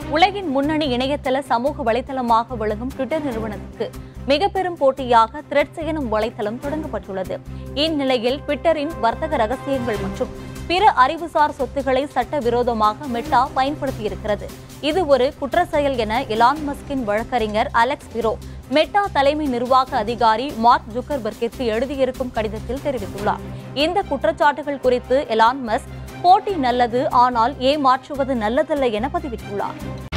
உலகின் முன்னணி இணையதள சமூக வலைதளமாக விளங்கும் ட்விட்டர் நிறுவனத்துக்கு மிக பெரும் போட்டியாக த்ரெட்ஸ் எனும் வலைதளம் தொடங்கப்பட்டுள்ளது இந்நிலையில் ட்விட்டரின் வர்த்தக ரகசியங்கள் மற்றும் பிற அறிவுசார் சொத்துக்களை சட்டவிரோதமாக மெட்டா பயன்படுத்தியிருக்கிறது இது ஒரு குற்ற செயல் என எலான் மஸ்கின் வழக்கறிஞர் அலெக்ஸ் பிரோ மெட்டா தலைமை நிர்வாக அதிகாரி மார்க் ஜுக்கர்பர்கிற்கு எழுதியிருக்கும் கடிதத்தில் தெரிவித்துள்ளார் இந்த குற்றச்சாட்டுகள் குறித்து எலான் மஸ்க் போட்டி நல்லது ஆனால் ஏமாற்றுவது நல்லதல்ல என பதிவிட்டுள்ளார்